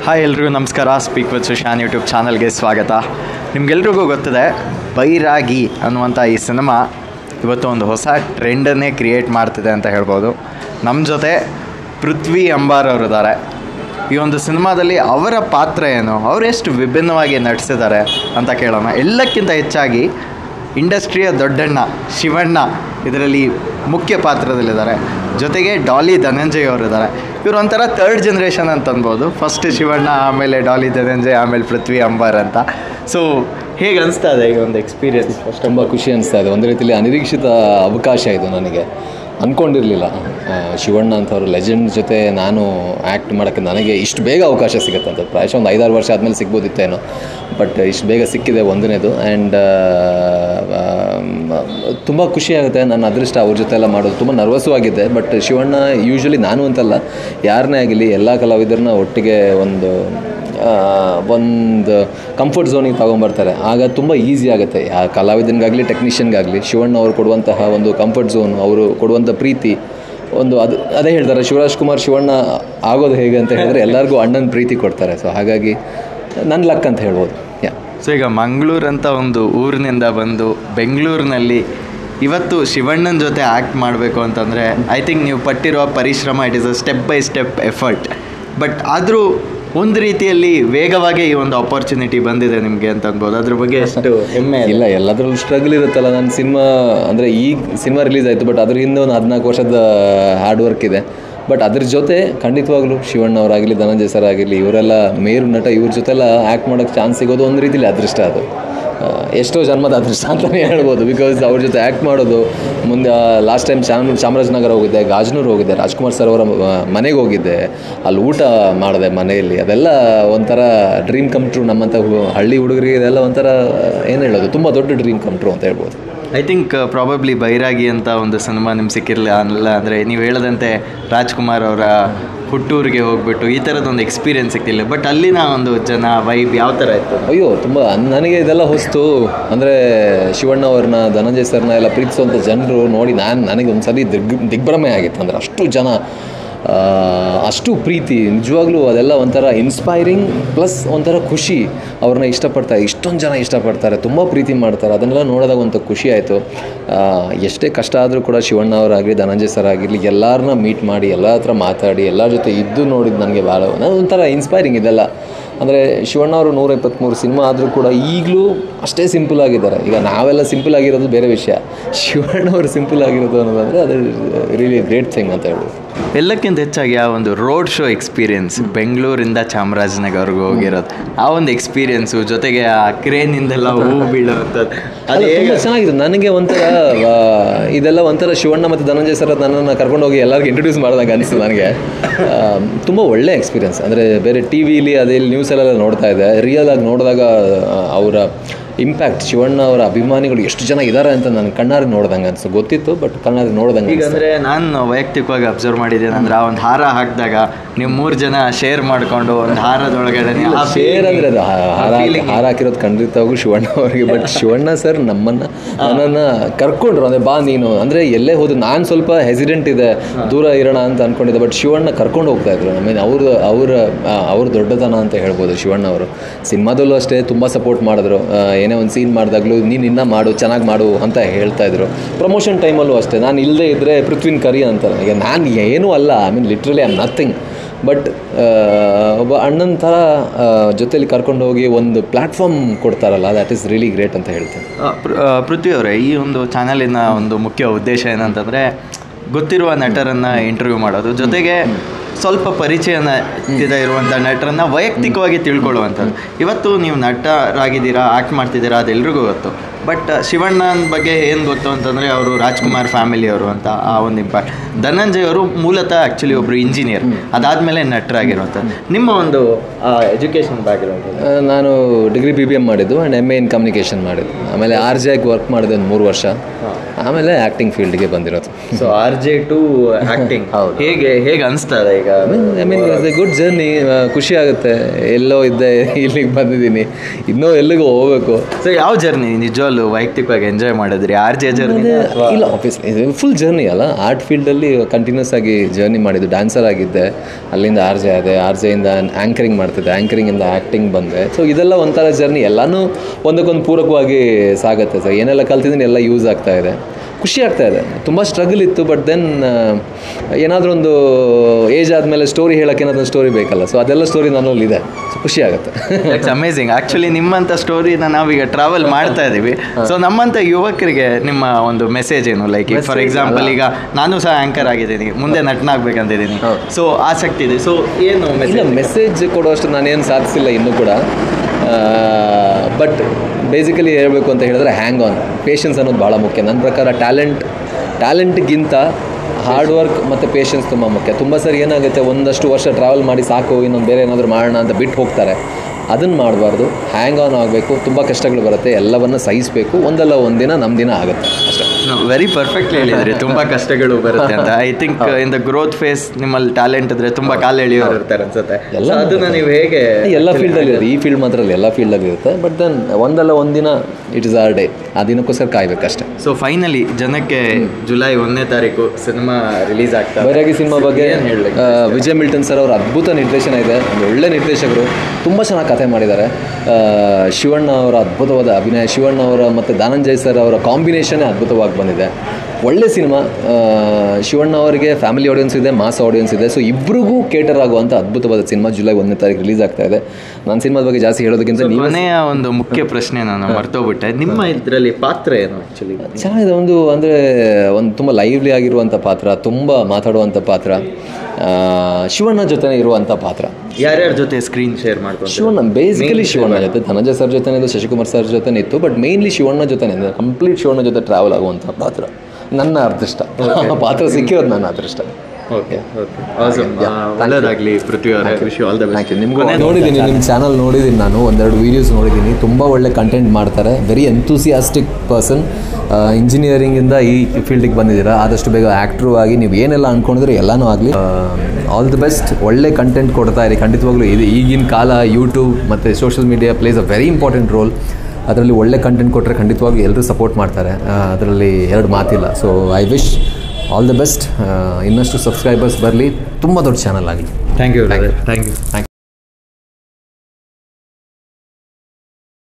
Hi ಎಲ್ರಿಗೂ ನಮಸ್ಕಾರ speak with Sushan YouTube ಚಾನಲ್ಗೆ ಸ್ವಾಗತ ನಿಮ್ಗೆಲ್ರಿಗೂ ಗೊತ್ತಿದೆ ಬೈರಾಗಿ ಅನ್ನುವಂಥ ಈ ಸಿನಿಮಾ ಇವತ್ತು ಒಂದು ಹೊಸ ಟ್ರೆಂಡನ್ನೇ ಕ್ರಿಯೇಟ್ ಮಾಡ್ತಿದೆ ಅಂತ ಹೇಳ್ಬೋದು ನಮ್ಮ ಜೊತೆ ಪೃಥ್ವಿ ಅಂಬಾರ್ ಅವರಿದ್ದಾರೆ ಈ ಒಂದು ಸಿನಿಮಾದಲ್ಲಿ ಅವರ ಪಾತ್ರ ಏನು ಅವರು ಎಷ್ಟು ವಿಭಿನ್ನವಾಗಿ ನಟಿಸಿದ್ದಾರೆ ಅಂತ ಕೇಳೋಣ ಎಲ್ಲಕ್ಕಿಂತ ಹೆಚ್ಚಾಗಿ ಇಂಡಸ್ಟ್ರಿಯ ದೊಡ್ಡಣ್ಣ ಶಿವಣ್ಣ ಇದರಲ್ಲಿ ಮುಖ್ಯ ಪಾತ್ರದಲ್ಲಿದ್ದಾರೆ ಜೊತೆಗೆ ಡಾಲಿ ಧನಂಜಯ್ ಅವರಿದ್ದಾರೆ ಇವರು ಒಂಥರ ತರ್ಡ್ ಜನ್ರೇಷನ್ ಅಂತ ಅನ್ಬೋದು ಫಸ್ಟ್ ಶಿವಣ್ಣ ಆಮೇಲೆ ಡಾಲಿ ಧನಂಜಯ್ ಆಮೇಲೆ ಪೃಥ್ವಿ ಅಂಬಾರ್ ಅಂತ ಸೊ ಹೇಗೆ ಅನಿಸ್ತಾ ಇದೆ ಈ ಒಂದು ಎಕ್ಸ್ಪೀರಿಯನ್ಸ್ ಫಸ್ಟ್ ತುಂಬ ಖುಷಿ ಅನಿಸ್ತಾ ಇದೆ ಒಂದು ರೀತಿಯಲ್ಲಿ ಅನಿರೀಕ್ಷಿತ ಅವಕಾಶ ಇದು ನನಗೆ ಅಂದ್ಕೊಂಡಿರಲಿಲ್ಲ ಶಿವಣ್ಣ ಅಂತವ್ರು ಲೆಜೆಂಡ್ ಜೊತೆ ನಾನು ಆ್ಯಕ್ಟ್ ಮಾಡೋಕ್ಕೆ ನನಗೆ ಇಷ್ಟು ಬೇಗ ಅವಕಾಶ ಸಿಗುತ್ತೆ ಅಂತ ಪ್ರಾಯಶಃ ಒಂದು ಐದಾರು ವರ್ಷ ಆದಮೇಲೆ ಸಿಗ್ಬೋದಿತ್ತೇನೋ ಬಟ್ ಇಷ್ಟು ಬೇಗ ಸಿಕ್ಕಿದೆ ಒಂದನೇದು ಆ್ಯಂಡ್ ತುಂಬ ಖುಷಿ ಆಗುತ್ತೆ ನನ್ನ ಅದೃಷ್ಟ ಅವ್ರ ಜೊತೆ ಎಲ್ಲ ಮಾಡೋದು ತುಂಬ ನರ್ವಸ್ಸು ಆಗಿದ್ದೆ ಬಟ್ ಶಿವಣ್ಣ ಯೂಶ್ವಲಿ ನಾನು ಅಂತಲ್ಲ ಯಾರನ್ನೇ ಆಗಲಿ ಎಲ್ಲ ಕಲಾವಿದರನ್ನ ಒಟ್ಟಿಗೆ ಒಂದು ಒಂದು ಕಂಫರ್ಟ್ ಝೋನಿಗೆ ತಗೊಂಬರ್ತಾರೆ ಆಗ ತುಂಬ ಈಸಿ ಆಗುತ್ತೆ ಆ ಕಲಾವಿದನಿಗಾಗಲಿ ಟೆಕ್ನಿಷಿಯನ್ಗಾಗಲಿ ಶಿವಣ್ಣ ಅವರು ಕೊಡುವಂತಹ ಒಂದು ಕಂಫರ್ಟ್ ಝೋನ್ ಅವರು ಕೊಡುವಂಥ ಪ್ರೀತಿ ಒಂದು ಅದು ಅದೇ ಹೇಳ್ತಾರೆ ಶಿವರಾಜ್ ಕುಮಾರ್ ಶಿವಣ್ಣ ಆಗೋದು ಹೇಗೆ ಅಂತ ಹೇಳಿದ್ರೆ ಎಲ್ಲರಿಗೂ ಅಣ್ಣನ ಪ್ರೀತಿ ಕೊಡ್ತಾರೆ ಸೊ ಹಾಗಾಗಿ ನನ್ನ ಲಕ್ ಅಂತ ಹೇಳ್ಬೋದು ಯಾ ಸೊ ಈಗ ಮಂಗಳೂರು ಅಂತ ಒಂದು ಊರಿನಿಂದ ಬಂದು ಬೆಂಗಳೂರಿನಲ್ಲಿ ಇವತ್ತು ಶಿವಣ್ಣನ ಜೊತೆ ಆ್ಯಕ್ಟ್ ಮಾಡಬೇಕು ಅಂತಂದರೆ ಐ ಥಿಂಕ್ ನೀವು ಪಟ್ಟಿರುವ ಪರಿಶ್ರಮ it is a step by step effort but ಆದರೂ ಒಂದು ರೀತಿಯಲ್ಲಿ ವೇಗವಾಗಿ ಈ ಒಂದು ಆಪರ್ಚುನಿಟಿ ಬಂದಿದೆ ನಿಮಗೆ ಅಂತ ಅನ್ಬೋದು ಅದ್ರ ಬಗ್ಗೆ ಎಷ್ಟು ಹೆಮ್ಮೆ ಇದೆ. ಇಲ್ಲ ಎಲ್ಲದರಲ್ಲೂ ಸ್ಟ್ರಗಲ್ ಇರುತ್ತಲ್ಲ ನನ್ನ ಸಿನಿಮಾ ಅಂದರೆ ಈಗ ಸಿನಿಮಾ ರಿಲೀಸ್ ಆಯಿತು ಬಟ್ ಅದ್ರ ಹಿಂದೆ ಒಂದು ಹದಿನಾಲ್ಕು ವರ್ಷದ ಹಾರ್ಡ್ ವರ್ಕ್ ಇದೆ ಬಟ್ ಅದ್ರ ಜೊತೆ ಖಂಡಿತವಾಗ್ಲೂ ಶಿವಣ್ಣ ಅವರಾಗಲಿ ಧನಂಜಯ ಸರ್ ಆಗಿರಲಿ ಇವರೆಲ್ಲ ಮೇರು ನಟ ಇವ್ರ ಜೊತೆಲ್ಲ ಆ್ಯಕ್ಟ್ ಮಾಡೋಕ್ಕೆ ಚಾನ್ಸ್ ಸಿಗೋದು ಒಂದು ರೀತಿಲಿ ಅದೃಷ್ಟ ಅದು ಆ, ಎಷ್ಟೋ ಜನ್ಮದ ಅದೃಷ್ಟ ಅಂತಲೇ ಹೇಳ್ಬೋದು ಬಿಕಾಸ್ ಅವ್ರ ಜೊತೆ ಆ್ಯಕ್ಟ್ ಮಾಡೋದು ಮುಂದೆ ಲಾಸ್ಟ್ ಟೈಮ್ ಚಾಮ್ ಚಾಮರಾಜನಗರ ಹೋಗಿದ್ದೆ ಗಾಜನೂರು ಹೋಗಿದ್ದೆ ರಾಜ್ಕುಮಾರ್ ಸರ್ ಅವರ ಮನೆಗೆ ಹೋಗಿದ್ದೆ ಅಲ್ಲಿ ಊಟ ಮಾಡಿದೆ ಮನೆಯಲ್ಲಿ ಅದೆಲ್ಲ ಒಂಥರ ಡ್ರೀಮ್ ಕಮ್ ಟ್ರೂ ನಮ್ಮಂಥ ಹು- ಹಳ್ಳಿ ಹುಡುಗರಿಗೆ ಇದೆಲ್ಲ ಒಂಥರ ಏನು ಹೇಳೋದು ತುಂಬ ದೊಡ್ಡ ಡ್ರೀಮ್ ಕಮ್ ಟ್ರೂ ಅಂತ ಹೇಳ್ಬೋದು ಐ ಥಿಂಕ್ ಪ್ರಾಬಬ್ಲಿ ಬೈರಾಗಿ ಅಂತ ಒಂದು ಸಿನಿಮಾ ನಿಮ್ಗೆ ಸಿಕ್ಕಿರಲಿಲ್ಲ ಅಲ್ಲ ಅಂದರೆ ನೀವು ಹೇಳದಂತೆ ರಾಜ್ಕುಮಾರ್ ಅವರ ಹುಟ್ಟೂರಿಗೆ ಹೋಗ್ಬಿಟ್ಟು ಈ ಥರದ್ದು ಒಂದು ಎಕ್ಸ್ಪೀರಿಯನ್ಸ್ ಸಿಕ್ತಿಲ್ಲ ಬಟ್ ಅಲ್ಲಿನ ಒಂದು ಜನ ವೈಬ್ ಯಾವ ಥರ ಇತ್ತು ಅಯ್ಯೋ ತುಂಬ ನನಗೆ ಇದೆಲ್ಲ ಹೊಸ್ತು ಅಂದರೆ ಶಿವಣ್ಣ ಅವ್ರನ್ನ ಧನಂಜಯ ಸರ್ನ ಎಲ್ಲ ಪ್ರೀತಿಸುವಂಥ ಜನರು ನೋಡಿ ನಾನು ನನಗೆ ಒಂದು ಸರಿ ದಿಗ್ ದಿಗ್ಭ್ರಮೆ ಆಗಿತ್ತು ಅಂದರೆ ಅಷ್ಟು ಜನ ಆ, ಅಷ್ಟು ಪ್ರೀತಿ ನಿಜವಾಗ್ಲೂ ಅದೆಲ್ಲ ಒಂಥರ ಇನ್ಸ್ಪೈರಿಂಗ್ ಪ್ಲಸ್ ಒಂಥರ ಖುಷಿ ಅವ್ರನ್ನ ಇಷ್ಟಪಡ್ತಾರೆ ಇಷ್ಟೊಂದು ಜನ ಇಷ್ಟಪಡ್ತಾರೆ ತುಂಬ ಪ್ರೀತಿ ಮಾಡ್ತಾರೆ ಅದನ್ನೆಲ್ಲ ನೋಡಿದಾಗ ಒಂದು ಖುಷಿ ಆಯಿತು ಎಷ್ಟೇ ಕಷ್ಟ ಆದರೂ ಕೂಡ ಶಿವಣ್ಣ ಅವರಾಗಲಿ ಧನಂಜಯ ಸರ್ ಆಗಿರಲಿ ಎಲ್ಲರನ್ನ ಮೀಟ್ ಮಾಡಿ ಎಲ್ಲ ಹತ್ರ ಮಾತಾಡಿ ಎಲ್ಲರ ಜೊತೆ ಇದ್ದು ನೋಡಿದ್ದು ನನಗೆ ಭಾಳ ಒಂಥರ ಇನ್ಸ್ಪೈರಿಂಗ್ ಇದೆಲ್ಲ ಅಂದರೆ ಶಿವಣ್ಣ ಅವರು ನೂರ ಇಪ್ಪತ್ತ್ಮೂರು ಸಿನಿಮಾ ಆದರೂ ಕೂಡ ಈಗಲೂ ಅಷ್ಟೇ ಸಿಂಪಲ್ ಆಗಿದ್ದಾರೆ ಈಗ ನಾವೆಲ್ಲ ಸಿಂಪಲ್ ಆಗಿರೋದು ಬೇರೆ ವಿಷಯ ಶಿವಣ್ಣ ಅವರು ಸಿಂಪಲ್ ಆಗಿರೋದು ಅನ್ನೋದಂದರೆ ಅದು ರಿಯಲಿ ಗ್ರೇಟ್ ಥಿಂಗ್ ಅಂತ ಹೇಳ್ಬೋದು ಎಲ್ಲಕ್ಕಿಂತ ಹೆಚ್ಚಾಗಿ ಆ ಒಂದು ರೋಡ್ ಶೋ ಎಕ್ಸ್ಪೀರಿಯನ್ಸ್ ಬೆಂಗಳೂರಿಂದ ಚಾಮರಾಜನಗರ್ಗೆ ಹೋಗಿರೋದು ಆ ಒಂದು ಎಕ್ಸ್ಪೀರಿಯನ್ಸು ಜೊತೆಗೆ ಆ ಕ್ರೇನಿಂದೆಲ್ಲ ಹೂ ಬೀಳೋವಂಥದ್ದು ಅದು ಅದು ಹೇಗೆ ತುಂಬ ಚೆನ್ನಾಗಿದೆ ನನಗೆ ಒಂಥರ ಆ, ಇದೆಲ್ಲ ಒಂಥರ ಶಿವಣ್ಣ ಮತ್ತು ಧನಂಜಯ ಸರ್ ನನ್ನನ್ನು ಕರ್ಕೊಂಡೋಗಿ ಎಲ್ಲರಿಗೂ ಇಂಟ್ರೊಡ್ಯೂಸ್ ಮಾಡಿದಾಗ ಅನಿಸ್ತು ನನಗೆ ತುಂಬ ಒಳ್ಳೆ ಎಕ್ಸ್ಪೀರಿಯನ್ಸ್ ಅಂದರೆ ಬೇರೆ ಟಿ ವಿಲಿ ಅದೇ ನ್ಯೂಸಲ್ಲೆಲ್ಲ ನೋಡ್ತಾ ಇದೆ ರಿಯಲ್ ಆಗಿ ನೋಡಿದಾಗ ಆ, ಅವರ ಇಂಪ್ಯಾಕ್ಟ್ ಶಿವಣ್ಣ ಅವರ ಅಭಿಮಾನಿಗಳು ಎಷ್ಟು ಜನ ಇದ್ದಾರೆ ಅಂತ ನಾನು ಕಣ್ಣಾರೆ ನೋಡ್ದಂಗೆ ಅನಿಸ್ತು ಗೊತ್ತಿತ್ತು ಬಟ್ ಕಣ್ಣಾರೆ ನೋಡ್ದಂಗೆ ಈಗ ಅಂದರೆ ನಾನು ವೈಯಕ್ತಿಕವಾಗಿ ಅಬ್ಸರ್ವ್ ಮಾಡಿದ್ದೇನೆ ಅಂದ್ರೆ ಆ ಒಂದು ಹಾರ ಹಾಕಿದಾಗ ನೀವು ಮೂರು ಜನ ಶೇರ್ ಮಾಡಿಕೊಂಡು ಒಂದು ಹಾರದೊಳಗಡೆ ಆ ಶೇರ್ ಅಂದರೆ ಅದು ಹಾ- ಹಾರ ಹಾಕಿ- feeling. ಹಾರ ಹಾಕಿರೋದು ಖಂಡಿತವಾಗೂ ಶಿವಣ್ಣ ಅವರಿಗೆ ಬಟ್ ಶಿವಣ್ಣ ಸರ್ ನಮ್ಮನ್ನು ನನ್ನನ್ನು ಕರ್ಕೊಂಡ್ರು ಅಂದರೆ ಬಾ ನೀನು ಅಂದರೆ ಎಲ್ಲೇ ಹೋದ್ರು ನಾನು ಸ್ವಲ್ಪ ಹೆಸಿಡೆಂಟ್ ಇದೆ ದೂರ ಇರೋಣ ಅಂತ ಅಂದ್ಕೊಂಡಿದ್ದೆ ಬಟ್ ಶಿವಣ್ಣ ಕರ್ಕೊಂಡು ಹೋಗ್ತಾ ಇದ್ರು ಐ ಮೀನ್ ಅವ್ರ ಅವ್ರ ಆ, ಅವ್ರ ದೊಡ್ಡತನ ಅಂತ ಹೇಳ್ಬೋದು ಶಿವಣ್ಣ ಅವರು ಸಿನಿಮಾದಲ್ಲೂ ಅಷ್ಟೇ ತುಂಬ ಸಪೋರ್ಟ್ ಮಾಡಿದ್ರು ಆ, ಏನೇ ಒಂದು ಸೀನ್ ಮಾಡಿದಾಗಲೂ ನೀನು ಇನ್ನೂ ಮಾಡು ಚೆನ್ನಾಗಿ ಮಾಡು ಅಂತ ಹೇಳ್ತಾ ಇದ್ರು ಪ್ರಮೋಷನ್ ಟೈಮಲ್ಲೂ ಅಷ್ಟೇ ನಾನು ಇಲ್ಲದೇ ಇದ್ದರೆ ಪೃಥ್ವಿನ್ ಕರಿ ಅಂತ ಈಗ ನಾನು ಏನೂ ಅಲ್ಲ I mean literally I am nothing but ಒಬ್ಬ ಅಣ್ಣನ ಥರ ಆ, ಜೊತೆಲಿ ಕರ್ಕೊಂಡು ಹೋಗಿ ಒಂದು ಪ್ಲ್ಯಾಟ್ಫಾರ್ಮ್ ಕೊಡ್ತಾರಲ್ಲ ದ್ಯಾಟ್ ಈಸ್ ರಿಯಲಿ ಗ್ರೇಟ್ ಅಂತ ಹೇಳ್ತೀನಿ ಆ, ಪೃ- ಆ, ಪೃಥ್ವಿ ಅವರೇ ಈ ಒಂದು ಚಾನಲಿನ ಒಂದು ಮುಖ್ಯ ಉದ್ದೇಶ ಏನಂತಂದರೆ ಗೊತ್ತಿರುವ ನಟರನ್ನು ಇಂಟರ್ವ್ಯೂ ಮಾಡೋದು ಜೊತೆಗೆ ಸ್ವಲ್ಪ ಪರಿಚಯನ ಇದೆ ಇರುವಂಥ ನಟರನ್ನ ವೈಯಕ್ತಿಕವಾಗಿ ತಿಳ್ಕೊಳ್ಳುವಂಥದ್ದು ಇವತ್ತು ನೀವು ನಟರಾಗಿದ್ದೀರಾ ಆ್ಯಕ್ಟ್ ಮಾಡ್ತಿದ್ದೀರಾ ಅದೆಲ್ರಿಗೂ ಗೊತ್ತು ಬಟ್ ಶಿವಣ್ಣನ ಬಗ್ಗೆ ಏನು ಗೊತ್ತು ಅಂತಂದರೆ ಅವರು ರಾಜ್ಕುಮಾರ್ ಫ್ಯಾಮಿಲಿಯವರು ಅಂತ ಆ ಒಂದು ಇಂಪ್ಯಾಕ್ಟ್ ಧನಂಜಯ್ ಅವರು ಮೂಲತಃ ಆ್ಯಕ್ಚುಲಿ ಒಬ್ಬರು ಇಂಜಿನಿಯರ್ ಅದಾದಮೇಲೆ ನಟರಾಗಿರುವಂಥದ್ದು ನಿಮ್ಮ ಒಂದು ಎಜುಕೇಷನ್ ಬ್ಯಾಕ್ಗ್ರೌಂಡ್ ಆ, ನಾನು ಡಿಗ್ರಿ ಬಿ ಬಿ ಎಮ್ ಮಾಡಿದ್ದು and M A in communication ಮಾಡಿದ್ದು ಆಮೇಲೆ ಆರ್ ಜೆ ಆಗಿ ವರ್ಕ್ ಮಾಡಿದೆ ಒಂದು ಮೂರು ವರ್ಷ ಆಮೇಲೆ ಆ್ಯಕ್ಟಿಂಗ್ ಫೀಲ್ಡ್ಗೆ ಬಂದಿರೋದು so R J to acting ಹೌದು. ಹೇಗೆ ಹೇಗೆ ಅನಿಸ್ತಾ ಇದೆ ಈಗ I mean a good journey ಖುಷಿ ಆಗುತ್ತೆ ಎಲ್ಲೋ ಇದ್ದೆ ಇಲ್ಲಿಗೆ ಬಂದಿದ್ದೀನಿ ಇನ್ನೂ ಎಲ್ಲಿಗೂ ಹೋಗಬೇಕು ಸೊ ಯಾವ ಜರ್ನಿ ನಿಜವಾಗ್ಲೂ ಲೆವೆಲ್ ವೈಯಕ್ತಿಕವಾಗಿ ಎಂಜಾಯ್ ಮಾಡಿದ್ರಿ ಆರ್ ಜೆ ಜರ್ನಿ ಇಲ್ಲ ಆಬ್ವಿಯಸ್ಲಿ ಇದು ಫುಲ್ ಜರ್ನಿ ಅಲ್ಲ ಆರ್ಟ್ ಫೀಲ್ಡಲ್ಲಿ ಕಂಟಿನ್ಯೂಸ್ ಆಗಿ ಜರ್ನಿ ಮಾಡಿದ್ದು ಡ್ಯಾನ್ಸರ್ ಆಗಿದ್ದೆ ಅಲ್ಲಿಂದ ಆರ್ ಜೆ ಆದೆ ಆರ್ ಜೆಯಿಂದ ಆ್ಯಂಕರಿಂಗ್ ಮಾಡ್ತಿದ್ದೆ ಆ್ಯಂಕರಿಂಗಿಂದ ಆ್ಯಕ್ಟಿಂಗ್ ಬಂದೆ ಸೊ ಇದೆಲ್ಲ ಒಂಥರ ಜರ್ನಿ ಎಲ್ಲನೂ ಒಂದಕ್ಕೊಂದು ಪೂರಕವಾಗಿ ಸಾಗುತ್ತೆ ಸರ್ ಏನೆಲ್ಲ ಕಲ್ತಿದ್ದೀನಿ ಎಲ್ಲ ಯೂಸ್ ಆಗ್ತಾ ಇದೆ ಖುಷಿ ಆಗ್ತಾ ಇದೆ ತುಂಬ ಸ್ಟ್ರಗಲ್ ಇತ್ತು ಬಟ್ ದೆನ್ ಏನಾದರೂ ಒಂದು ಏಜ್ ಆದಮೇಲೆ ಸ್ಟೋರಿ ಹೇಳೋಕ್ಕೆ ಏನಾದರೂ ಸ್ಟೋರಿ ಬೇಕಲ್ಲ ಸೊ ಅದೆಲ್ಲ ಸ್ಟೋರಿ ನನ್ನಲ್ಲಿ ಇದೆ ಸೊ ಖುಷಿ ಆಗುತ್ತೆ ಇಟ್ಸ್ ಅಮೇಸಿಂಗ್ ಆಕ್ಚುಲಿ ನಿಮ್ಮಂಥ ಸ್ಟೋರಿನ ನಾವೀಗ ಟ್ರಾವೆಲ್ ಮಾಡ್ತಾ ಇದೀವಿ ಸೊ ನಮ್ಮಂಥ ಯುವಕರಿಗೆ ನಿಮ್ಮ ಒಂದು ಮೆಸೇಜ್ ಏನು ಲೈಕ್ ಫಾರ್ ಎಕ್ಸಾಂಪಲ್ ಈಗ ನಾನು ಸಹ ಆಂಕರ್ ಆಗಿದ್ದೀನಿ ಮುಂದೆ ನಟನಾಗಬೇಕಂತಿದ್ದೀನಿ ಸೊ ಆಸಕ್ತಿ ಇದೆ ಸೊ ಏನು ಇಲ್ಲ ಮೆಸೇಜ್ ಮೆಸೇಜ್ ಕೊಡುವಷ್ಟು ನಾನೇನು ಸಾಧಿಸಿಲ್ಲ ಇನ್ನೂ ಕೂಡ ಬಟ್ ಬೇಸಿಕಲಿ ಹೇಳಬೇಕು ಅಂತ ಹೇಳಿದ್ರೆ ಹ್ಯಾಂಗ್ ಆನ್ ಪೇಷನ್ಸ್ ಅನ್ನೋದು ಭಾಳ ಮುಖ್ಯ ನನ್ನ ಪ್ರಕಾರ ಟ್ಯಾಲೆಂಟ್ ಟ್ಯಾಲೆಂಟ್ಗಿಂತ ಹಾರ್ಡ್ ವರ್ಕ್ ಮತ್ತು ಪೇಷನ್ಸ್ ತುಂಬ ಮುಖ್ಯ ತುಂಬ ಸರಿ ಏನಾಗುತ್ತೆ ಒಂದಷ್ಟು ವರ್ಷ ಟ್ರಾವೆಲ್ ಮಾಡಿ ಸಾಕು ಇನ್ನೊಂದು ಬೇರೆ ಏನಾದರೂ ಮಾಡೋಣ ಅಂತ ಬಿಟ್ಟು ಹೋಗ್ತಾರೆ ಅದನ್ನು ಮಾಡಬಾರ್ದು ಹ್ಯಾಂಗ್ ಆನ್ ಆಗಬೇಕು ತುಂಬ ಕಷ್ಟಗಳು ಬರುತ್ತೆ ಎಲ್ಲವನ್ನು ಸಹಿಸಬೇಕು ಒಂದಲ್ಲ ಒಂದಿನ ನಮ್ಮ ದಿನ ಆಗುತ್ತೆ ಅಷ್ಟೇ ವೆರಿ ಪರ್ಫೆಕ್ಟ್ಲಿ ಹೇಳಿದ್ರಿ ತುಂಬಾ ಕಷ್ಟಗಳು ಬರುತ್ತೆ ಅಂತ I think in the growth phase ನಿಮ್ಮಲ್ಲಿ ಟ್ಯಾಲೆಂಟ್ ಇದ್ರೆ ತುಂಬಾ ಕಾಲು ಎಳೆಯೋರು ಇರ್ತಾರೆ ಅನ್ಸುತ್ತೆ ಎಲ್ಲ So ಅದನ್ನ ನೀವು ಹೇಗೆ ಎಲ್ಲ ಫೀಲ್ಡಲ್ಲಿ ಇರುತ್ತೆ ಈ ಫೀಲ್ಡ್ ಮಾತ್ರ ಅಲ್ಲ ಎಲ್ಲ ಫೀಲ್ಡಲ್ಲಿ ಇರುತ್ತೆ ಬಟ್ ದೆನ್ ಒಂದಲ್ಲ ಒಂದಿನ ಇಟ್ ಇಸ್ ಆರ್ ಡೇ ಆ ದಿನಕ್ಕೋಸ್ಕರ ಕಾಯ್ಬೇಕಷ್ಟೇ ಸೊ ಫೈನಲಿ ಜನಕ್ಕೆ ಜುಲೈ ಒಂದನೇ ತಾರೀಕು ಸಿನಿಮಾ ರಿಲೀಸ್ ಆಗ್ತಾ ಬೈರಾಗಿ ಸಿನಿಮಾ ಬಗ್ಗೆ ಏನ್ ಹೇಳ್ಬೇಕು? ಆ, ವಿಜಯ್ ಮಿಲ್ಟನ್ ಸರ್ ಅವರ ಅದ್ಭುತ ನಿರ್ದೇಶನ ಇದೆ ಒಂದು ಒಳ್ಳೆ ನಿರ್ದೇಶಕರು ತುಂಬ ಚೆನ್ನಾಗಿ ಕಥೆ ಮಾಡಿದ್ದಾರೆ ಆ, ಶಿವಣ್ಣ ಅವರ ಅದ್ಭುತವಾದ ಅಭಿನಯ ಶಿವಣ್ಣ ಅವರ ಮತ್ತು ಧನಂಜಯ್ ಸರ್ ಅವರ ಕಾಂಬಿನೇಷನ್ನೇ ಅದ್ಭುತವಾಗಿ ಬಂದಿದೆ ಒಳ್ಳೆ ಸಿನಿಮಾ ಆ, ಶಿವಣ್ಣ ಅವರಿಗೆ ಫ್ಯಾಮಿಲಿ ಆಡಿಯನ್ಸ್ ಇದೆ ಮಾಸ್ ಆಡಿಯನ್ಸ್ ಇದೆ ಸೊ ಇಬ್ರಿಗೂ ಕೇಟರ್ ಆಗುವಂಥ ಅದ್ಭುತವಾದ ಸಿನಿಮಾ ಜುಲೈ ಒಂದನೇ ತಾರೀಕು ರಿಲೀಸ್ ಆಗ್ತಾ ಇದೆ ನಾನು ಸಿನಿಮಾದ ಬಗ್ಗೆ ಜಾಸ್ತಿ ಹೇಳೋದಕ್ಕಿಂತ ನೀವು ಕೊನೆಯ ಒಂದು ಮುಖ್ಯ ಪ್ರಶ್ನೆ ನಾನು ಮರ್ತೋಗ್ಬಿಟ್ಟೆ ನಿಮ್ಮ ಇದರಲ್ಲಿ ಪಾತ್ರ ಏನು ಆಕ್ಚುಲಿ ಚೆನ್ನಾಗಿದೆ ಒಂದು ಅಂದರೆ ಒಂದು ತುಂಬ ಲೈವ್ಲಿ ಆಗಿರುವಂಥ ಪಾತ್ರ ತುಂಬ ಮಾತಾಡುವಂಥ ಪಾತ್ರ ಆ, ಶಿವಣ್ಣ ಜೊತೆ ಇರುವಂಥ ಪಾತ್ರ ಯಾರ್ಯಾರ ಜೊತೆ ಸ್ಕ್ರೀನ್ ಶೇರ್ ಮಾಡ್ಕೊಂಡು ಶಿವಣ್ಣ ಬೇಸಿಕಲಿ ಶಿವಣ್ಣ ಜೊತೆ ಧನಂಜಯ ಸರ್ ಜೊತೆ ಇದ್ದು ಶಶಿಕುಮಾರ್ ಸರ್ ಜೊತೆ ಇತ್ತು ಬಟ್ ಮೇನ್ಲಿ ಶಿವಣ್ಣ ಜೊತೆ ಕಂಪ್ಲೀಟ್ ಶಿವಣ್ಣ ಜೊತೆ ಟ್ರಾವೆಲ್ ಆಗುವಂಥ ಪಾತ್ರ ನನ್ನ ಅದೃಷ್ಟ ಆ ಪಾತ್ರ ಸಿಕ್ಕಿರೋದು ನನ್ನ ಅದೃಷ್ಟ ಓಕೆ ಓಕೆ ಒಳ್ಳೆಯದಾಗಲಿ ಪೃಥ್ವಿ ಅವರೇ ವಿಶ್ ಆಲ್ ದ ಬೆಸ್ಟ್ ನಿಮ್ಗೂ ನೋಡಿದ್ದೀನಿ ನಿಮ್ಮ ಚಾನಲ್ ನೋಡಿದ್ದೀನಿ ನಾನು ಒಂದೆರಡು ವೀಡಿಯೋಸ್ ನೋಡಿದ್ದೀನಿ ತುಂಬ ಒಳ್ಳೆ ಕಂಟೆಂಟ್ ಮಾಡ್ತಾರೆ ವೆರಿ ಎಂತೂಸಿಯಾಸ್ಟಿಕ್ ಪರ್ಸನ್ ಇಂಜಿನಿಯರಿಂಗಿಂದ ಈ ಫೀಲ್ಡಿಗೆ ಬಂದಿದ್ದೀರಾ ಆದಷ್ಟು ಬೇಗ ಆ್ಯಕ್ಟ್ರು ಆಗಿ ನೀವು ಏನೆಲ್ಲ ಅಂದ್ಕೊಂಡಿದ್ರೆ ಎಲ್ಲನೂ ಆಗಲಿ ಆಲ್ ದಿ ಬೆಸ್ಟ್ ಒಳ್ಳೆ ಕಂಟೆಂಟ್ ಕೊಡ್ತಾ ಇರಿ ಖಂಡಿತವಾಗ್ಲೂ ಇದು ಈಗಿನ ಕಾಲ ಯೂಟ್ಯೂಬ್ ಮತ್ತು social media plays a very important role ಅದರಲ್ಲಿ ಒಳ್ಳೆ ಕಂಟೆಂಟ್ ಕೊಟ್ಟರೆ ಖಂಡಿತವಾಗ್ಲೂ ಎಲ್ಲರೂ ಸಪೋರ್ಟ್ ಮಾಡ್ತಾರೆ ಅದರಲ್ಲಿ ಎರಡು ಮಾತಿಲ್ಲ so I wish all the best ಇನ್ನಷ್ಟು ಸಬ್ಸ್ಕ್ರೈಬರ್ಸ್ ಬರಲಿ ತುಂಬ ದೊಡ್ಡ ಚಾನಲ್ ಆಗಲಿ thank you thank you thank